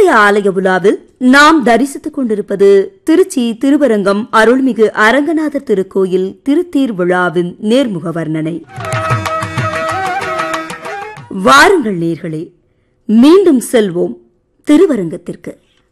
இன்றைய ஆலய விழாவில் நாம் தரிசித்துக் கொண்டிருப்பது திருச்சி திருவரங்கம் அருள்மிகு அரங்கநாதர் திருக்கோயில் திருத்தீர் விழாவின் நேர்முக வர்ணனை வாருங்கள் நேர்களே மீண்டும் செல்வோம் திருவரங்கத்திற்கு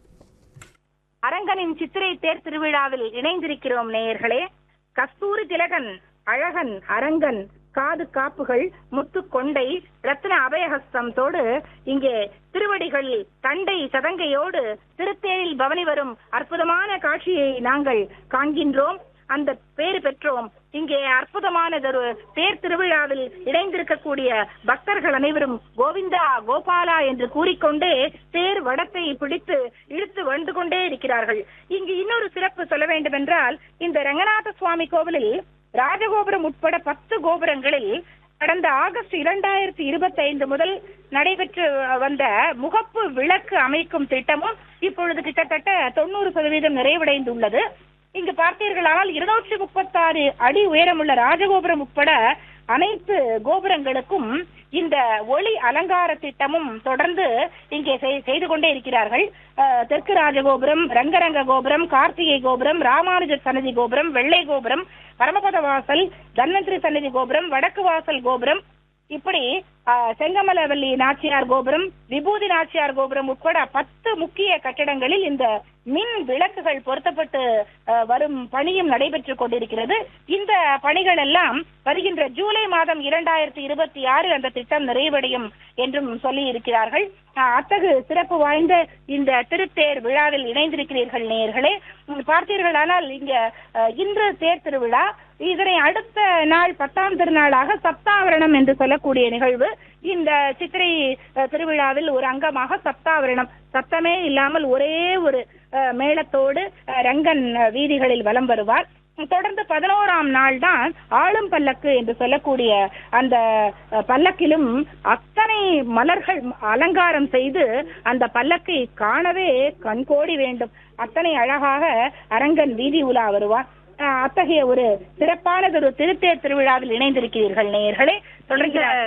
அரங்கனின் சித்திரை தேர் திருவிழாவில் இணைந்திருக்கிறோம் நேயர்களே கஸ்தூரி திலகன் அழகன் அரங்கன் காது காப்புகள் முத்து கொண்டை ரத்ன அபயஹஸ்தத்தோடு இங்கே திருவடிகள் தண்டை சதங்கையோடு திருத்தேரில் பவனி வரும் அற்புதமான காட்சியை நாங்கள் காண்கின்றோம் அந்த பேறு பெற்றோம் இங்கே அற்புதமானதொரு தேர் திருவிழாவில் இணைந்திருக்கக்கூடிய பக்தர்கள் அனைவரும் கோவிந்தா கோபாலா என்று கூறிக்கொண்டே தேர் வடத்தை பிடித்து இழுத்து வந்து கொண்டே இருக்கிறார்கள் இங்கு இன்னொரு சிறப்பு சொல்ல வேண்டும் என்றால் இந்த ரங்கநாத சுவாமி கோவிலில் ராஜகோபுரம் உட்பட பத்து கோபுரங்களில் கடந்த ஆகஸ்ட் இரண்டாயிரத்தி இருபத்தி ஐந்து முதல் நடைபெற்று வந்த முகப்பு விளக்கு அமைக்கும் திட்டமும் இப்பொழுது கிட்டத்தட்ட தொண்ணூறு சதவீதம் நிறைவடைந்துள்ளது இங்கு பார்த்தீர்களானால் இருநூற்றி முப்பத்தாறு அடி உயரமுள்ள ராஜகோபுரம் உட்பட அனைத்து கோபுரங்களுக்கும் இந்த ஒளி அலங்கார திட்டமும் தொடர்ந்து இங்கே செய்- செய்து கொண்டே இருக்கிறார்கள் அஹ், தெற்கு ராஜகோபுரம் ரங்கரங்க கோபுரம் கார்த்திகை கோபுரம் ராமானுஜர் சன்னதி கோபுரம் வெள்ளை கோபுரம் பரமபத வாசல் தன்வந்திரி சன்னதி கோபுரம் வடக்கு வாசல் கோபுரம் இப்படி அஹ், செங்கமலவல்லி நாச்சியார் கோபுரம் விபூதி நாச்சியார் கோபுரம் உட்பட பத்து முக்கிய கட்டடங்களில் இந்த மின் விளக்குகள் பொருத்தப்பட்டு அஹ், வரும் பணியும் நடைபெற்றுக் கொண்டிருக்கிறது இந்த பணிகள் எல்லாம் வருகின்ற ஜூலை மாதம் இரண்டாயிரத்தி இருபத்தி ஆறு அந்த திட்டம் நிறைவடையும் என்றும் சொல்லி இருக்கிறார்கள் அஹ், அத்தகு சிறப்பு வாய்ந்த இந்த திருத்தேர் விழாவில் இணைந்திருக்கிறீர்கள் நேயர்களே உம், பார்த்தீர்களானால் இங்க அஹ், இன்று தேர் திருவிழா இதனை அடுத்த நாள் பத்தாம் திருநாளாக சப்தாவரணம் என்று சொல்லக்கூடிய நிகழ்வு இந்த சித்திரை அஹ், திருவிழாவில் ஒரு அங்கமாக சப்தாவரணம் சத்தமே இல்லாமல் ஒரே ஒரு அஹ், மேளத்தோடு அஹ், ரங்கன் அஹ், வீதிகளில் வலம் வருவார் தொடர்ந்து பதினோராம் நாள் தான் ஆளும் பல்லக்கு என்று சொல்லக்கூடிய அந்த அஹ், பல்லக்கிலும் அத்தனை மலர்கள் அலங்காரம் செய்து அந்த பல்லக்கை காணவே கண்கோடி வேண்டும் அத்தனை அழகாக அரங்கன் வீதி உலா வருவார் அஹ், அத்தகைய ஒரு சிறப்பானதொரு திருத்தேர் திருவிழாவில் இணைந்திருக்கிறீர்கள் நேயர்களே தொடர்கிற